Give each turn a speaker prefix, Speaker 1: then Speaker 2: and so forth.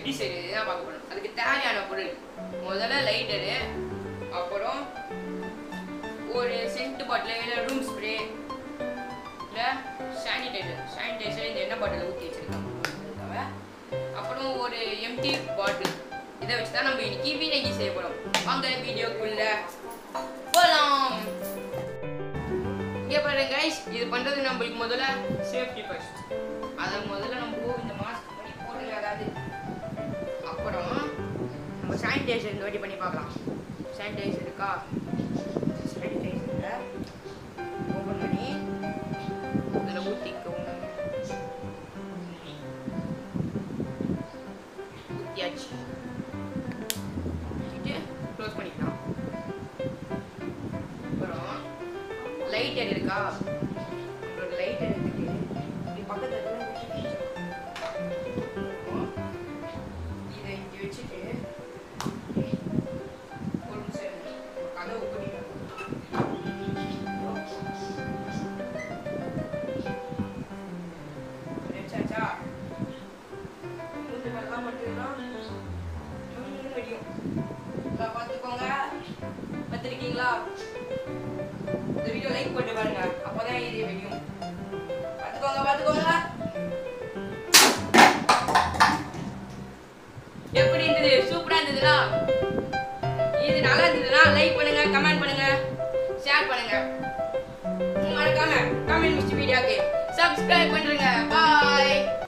Speaker 1: எப்படி செய்யறது தான் பார்க்க போறோம் அதுக்கு தேவையான பொருள் முதல்ல லைட்டரு அப்புறம் ஒரு சென்ட் பாட்டில் இல்லை ரூம் ஸ்ப்ரே இல்லை சானிடைசர் சானிடைசர் இந்த எண்ணெய் பாட்டில் ஊற்றி வச்சிருக்காங்க அதுக்காக. அப்புறம் ஒரு எம்டி பாட்டில் இதை வச்சு தான் நம்ம இன்னைக்கு வீணகி செய்ய போகிறோம் வாங்க வீடியோக்குள்ள போகலாம் இங்கே பாருங்க கைஸ் இது பண்ணுறது நம்மளுக்கு முதல்ல சேஃப்டி ஃபர்ஸ்ட் அதை முதல்ல நம்ம இந்த மாஸ்க் பண்ணி போடுங்க அதாவது அப்புறம் நம்ம சானிடைசர் இந்த வாட்டி பண்ணி பார்க்கலாம் சானிடைசர் இருக்கா சானிடைசரை ஓப்பன் பண்ணி அதில் ஊற்றிக்கவும் ஊற்றியாச்சு ஊற்றிட்டு க்ளோஸ் பண்ணிக்கலாம் அப்புறம் லைட்டர் இருக்கா ஒரு லைட்டர் எடுத்துட்டு இப்படி பக்கத்துல இருக்கிற வச்சுட்டு அப்புறம் இதை இங்க வச்சுட்டு ஒரு நிமிஷம் இருங்க. ஒரு கதவு ஓடிடும் வச்சாச்சா மூஞ்சி மேலாம் மட்டும்தான் மூணு வெடியும் இதை பார்த்துக்கோங்க பார்த்துருக்கீங்களா இந்த வீடியோ லைக் போட்டு பாருங்க அப்பதான் இது வெடியும் பார்த்துக்கோங்க பார்த்துக்கோங்க எப்படி இருந்தது சூப்பரா இருந்ததுடா இது நல்லா இருந்ததுன்னா லைக் பண்ணுங்க கமெண்ட் பண்ணுங்க ஷேர் பண்ணுங்க மறக்காம கமெண்ட் மிஸ்ட் வீடியோக்கு சப்ஸ்கிரைப் பண்ணுங்க பாய்